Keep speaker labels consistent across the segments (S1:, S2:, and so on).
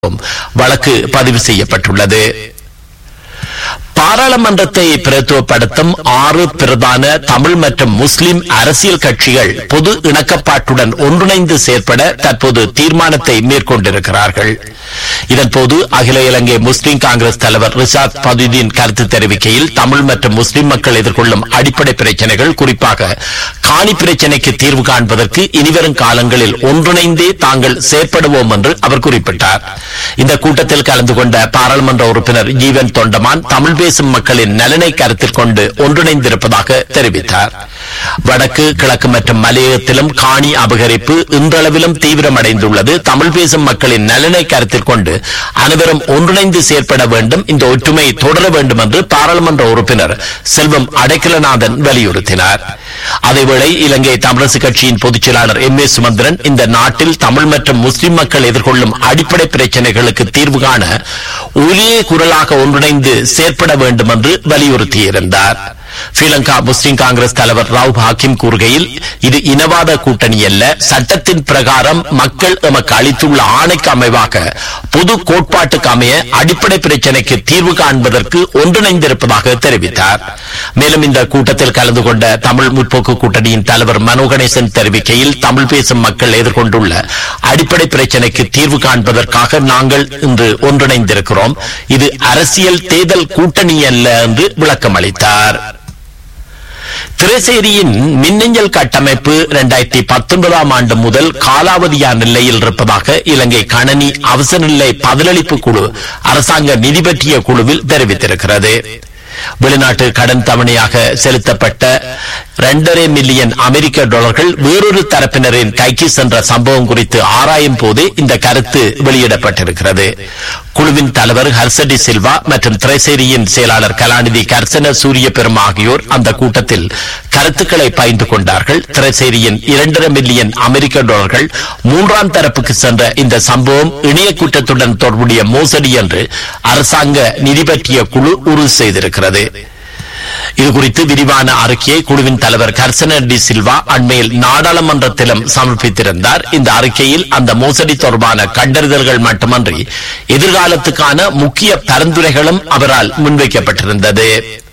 S1: வழக்கு பதிவு செய்யப்பட்டுள்ளது பாராளுமன்றத்தை பிரதித்துவப்படுத்தும் ஆறு பிரதான தமிழ் மற்றும் முஸ்லிம் அரசியல் கட்சிகள் பொது இணக்கப்பாட்டுடன் ஒன்றிணைந்து செயற்பட தற்போது தீர்மானத்தை மேற்கொண்டிருக்கிறார்கள் இதன்போது அகில இலங்கை முஸ்லிம் காங்கிரஸ் தலைவர் ரிஷாத் பதுதீன் கருத்து தெரிவிக்கையில் தமிழ் மற்றும் முஸ்லிம் மக்கள் எதிர்கொள்ளும் அடிப்படை பிரச்சனைகள் குறிப்பாக காணி பிரச்சனைக்கு தீர்வு காண்பதற்கு இனிவரும் காலங்களில் ஒன்றிணைந்தே தாங்கள் செயற்படுவோம் என்று அவர் குறிப்பிட்டார் இந்த கூட்டத்தில் கலந்து கொண்ட பாராளுமன்ற உறுப்பினர் ஜீவன் தொண்டமான் தமிழ் பேசும் மக்களின் நலனை கருத்தில் கொண்டு ஒன்றிணைந்திருப்பதாக தெரிவித்தார் வடக்கு கிழக்கு மற்றும் மலையகத்திலும் காணி அபகரிப்பு இன்றளவிலும் தீவிரமடைந்துள்ளது தமிழ் பேசும் மக்களின் நலனை கருத்தில் கொண்டு அனைவரும் ஒன்றிணைந்து செயற்பட வேண்டும் இந்த ஒற்றுமை தொடர வேண்டும் என்று பாராளுமன்ற உறுப்பினர் செல்வம் அடைக்கலநாதன் வலியுறுத்தினார் அதேவேளை இலங்கை தமிழரசு கட்சியின் பொதுச் செயலாளர் எம் ஏ சுமந்திரன் இந்த நாட்டில் தமிழ் மற்றும் முஸ்லிம் மக்கள் எதிர்கொள்ளும் அடிப்படை பிரச்சனைகளுக்கு தீர்வு காண ஒரே குரலாக ஒன்றிணைந்து செயற்பட வேண்டும் என்று வலியுறுத்தியிருந்தார் ஸ்ரீலங்கா முஸ்லிம் காங்கிரஸ் தலைவர் ராவ் ஹாக்கிம் கூறுகையில் இது இனவாத கூட்டணி அல்ல சட்டத்தின் பிரகாரம் மக்கள் எமக்கு அளித்துள்ள ஆணைக்கு அமைவாக பொது கோட்பாட்டுக்கு அமைய அடிப்படை பிரச்சனைக்கு தீர்வு காண்பதற்கு ஒன்றிணைந்திருப்பதாக தெரிவித்தார் மேலும் இந்த கூட்டத்தில் கலந்து கொண்ட தமிழ் முற்போக்கு கூட்டணியின் தலைவர் மனோ கணேசன் தெரிவிக்கையில் தமிழ் பேசும் மக்கள் எதிர்கொண்டுள்ள அடிப்படை பிரச்சனைக்கு தீர்வு காண்பதற்காக நாங்கள் இன்று ஒன்றிணைந்திருக்கிறோம் இது அரசியல் தேர்தல் கூட்டணி அல்ல என்று விளக்கம் அளித்தார் திரைசேரியின் மின்னஞ்சல் கட்டமைப்பு இரண்டாயிரத்தி பத்தொன்பதாம் ஆண்டு முதல் காலாவதியான நிலையில் இருப்பதாக இலங்கை கணனி அவசர நிலை பதிலளிப்பு குழு அரசாங்க நிதி பற்றிய குழுவில் தெரிவித்திருக்கிறது வெளிநாட்டு கடன் தவணையாக செலுத்தப்பட்ட இரண்டரை மில்லியன் அமெரிக்க டாலர்கள் வேறொரு தரப்பினரின் கைக்கு சென்ற சம்பவம் குறித்து ஆராயும் போதே இந்த கருத்து வெளியிடப்பட்டிருக்கிறது குழுவின் தலைவர் ஹர்சடி சில்வா மற்றும் திரைசேரியின் செயலாளர் கலாநிதி கர்சன சூரிய பெரும் ஆகியோர் அந்த கூட்டத்தில் கருத்துக்களை பகிர்ந்து கொண்டார்கள் திரைசேரியின் இரண்டரை மில்லியன் அமெரிக்க டாலர்கள் மூன்றாம் தரப்புக்கு சென்ற இந்த சம்பவம் இணைய குற்றத்துடன் தொடர்புடைய மோசடி என்று அரசாங்க நிதி பற்றிய குழு உறுதி செய்திருக்கிறது இது குறித்து விரிவான அறிக்கையை குழுவின் தலைவர் கர்சன டி சில்வா அண்மையில் நாடாளுமன்றத்திலும் சமர்ப்பித்திருந்தார் இந்த அறிக்கையில் அந்த மோசடி தொடர்பான கண்டறிதல்கள் மட்டுமன்றி எதிர்காலத்துக்கான முக்கிய பரிந்துரைகளும் அவரால் முன்வைக்கப்பட்டிருந்தது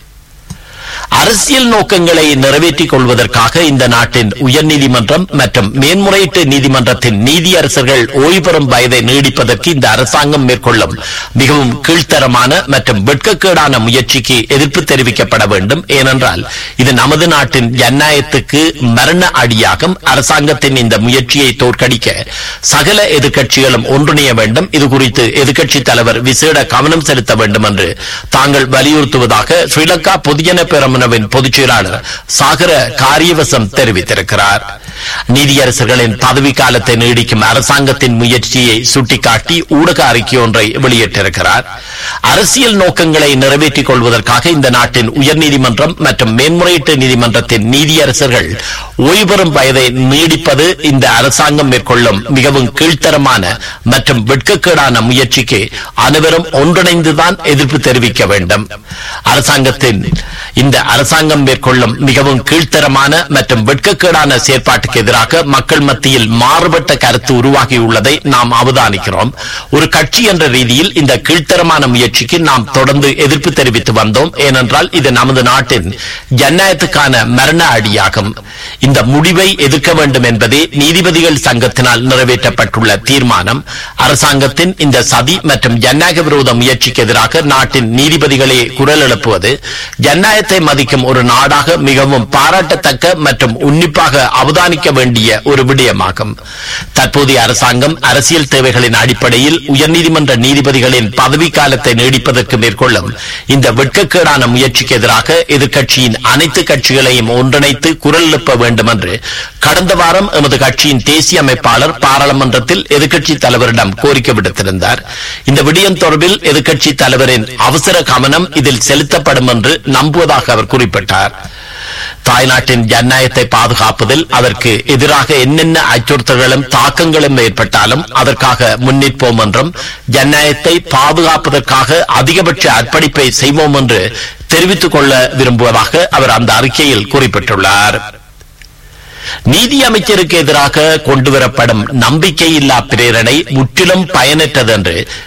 S1: அரசியல் நோக்கங்களை நிறைவேற்றிக் கொள்வதற்காக இந்த நாட்டின் உயர்நீதிமன்றம் மற்றும் மேன்முறையீட்டு நீதிமன்றத்தின் நீதியரசர்கள் ஓய்வு பெறும் வயதை நீடிப்பதற்கு இந்த அரசாங்கம் மேற்கொள்ளும் மிகவும் கீழ்த்தரமான மற்றும் வெட்கக்கேடான முயற்சிக்கு எதிர்ப்பு தெரிவிக்கப்பட வேண்டும் ஏனென்றால் இது நமது நாட்டின் ஜனநாயகத்துக்கு மரண அடியாகும் அரசாங்கத்தின் இந்த முயற்சியை தோற்கடிக்க சகல எதிர்க்கட்சிகளும் ஒன்றிணைய வேண்டும் இது குறித்து எதிர்க்கட்சி தலைவர் விசேட கவனம் செலுத்த வேண்டும் என்று தாங்கள் வலியுறுத்துவதாக ஸ்ரீலங்கா பொதுஜன பெரமுனவின் பொதுச் செயலாளர் சாகர காரியவசம் தெரிவித்திருக்கிறார் நீதியரசர்களின் பதவிக்காலத்தை நீடிக்கும் அரசாங்கத்தின் முயற்சியை சுட்டிக்காட்டி ஊடக அறிக்கை ஒன்றை வெளியிட்டிருக்கிறார் அரசியல் நோக்கங்களை நிறைவேற்றிக் கொள்வதற்காக இந்த நாட்டின் உயர்நீதிமன்றம் மற்றும் மேன்முறையீட்டு நீதிமன்றத்தின் நீதியரசர்கள் ஓய்வு பெறும் வயதை நீடிப்பது இந்த அரசாங்கம் மேற்கொள்ளும் மிகவும் கீழ்த்தரமான மற்றும் வெட்கக்கேடான முயற்சிக்கு அனைவரும் ஒன்றிணைந்துதான் எதிர்ப்பு தெரிவிக்க வேண்டும் அரசாங்கத்தின் இந்த அரசாங்கம் மேற்கொள்ளும் மிகவும் கீழ்த்தரமான மற்றும் வெட்கக்கேடான செயற்பாட்டுக்கு எதிராக மக்கள் மத்தியில் மாறுபட்ட கருத்து உருவாகியுள்ளதை நாம் அவதானிக்கிறோம் ஒரு கட்சி என்ற ரீதியில் இந்த கீழ்த்தரமான முயற்சிக்கு நாம் தொடர்ந்து எதிர்ப்பு தெரிவித்து வந்தோம் ஏனென்றால் இது நமது நாட்டின் ஜனநாயகத்துக்கான மரண அடியாகும் இந்த முடிவை எதிர்க்க வேண்டும் என்பதே நீதிபதிகள் சங்கத்தினால் நிறைவேற்றப்பட்டுள்ள தீர்மானம் அரசாங்கத்தின் இந்த சதி மற்றும் ஜனநாயக விரோத முயற்சிக்கு எதிராக நாட்டின் நீதிபதிகளே குரல் எழுப்புவது ஜனநாயகத்தை மதிக்கும் ஒரு நாடாக மிகவும் பாராட்டத்தக்க மற்றும் உன்னிப்பாக அவதானிக்க வேண்டிய ஒரு விடயமாகும் தற்போதைய அரசாங்கம் அரசியல் தேவைகளின் அடிப்படையில் உயர்நீதிமன்ற நீதிபதிகளின் பதவிக்காலத்தை நீடிப்பதற்கு மேற்கொள்ளும் இந்த வெட்கக்கேடான முயற்சிக்கு எதிராக எதிர்க்கட்சியின் அனைத்து கட்சிகளையும் ஒன்றிணைத்து குரல் எழுப்ப வேண்டும் என்று கடந்த வாரம் எமது கட்சியின் தேசிய அமைப்பாளர் பாராளுமன்றத்தில் எதிர்க்கட்சி தலைவரிடம் கோரிக்கை விடுத்திருந்தார் இந்த விடயம் தொடர்பில் எதிர்க்கட்சி தலைவரின் அவசர கவனம் இதில் செலுத்தப்படும் என்று நம்புவதாக அவர் குறிப்பிட்டார் தாய்நாட்டின் ஜனநாயகத்தை பாதுகாப்பதில் அதற்கு எதிராக என்னென்ன அச்சுறுத்தல்களும் தாக்கங்களும் ஏற்பட்டாலும் அதற்காக முன்னிற்போம் என்றும் ஜனநாயகத்தை பாதுகாப்பதற்காக அதிகபட்ச அர்ப்பணிப்பை செய்வோம் என்று தெரிவித்துக் கொள்ள விரும்புவதாக அவர் அந்த அறிக்கையில் குறிப்பிட்டுள்ளார் நீதி அமைச்சருக்கு எதிராக கொண்டுவரப்படும் நம்பிக்கையில்லா பிரேரணை முற்றிலும் பயனற்றது என்று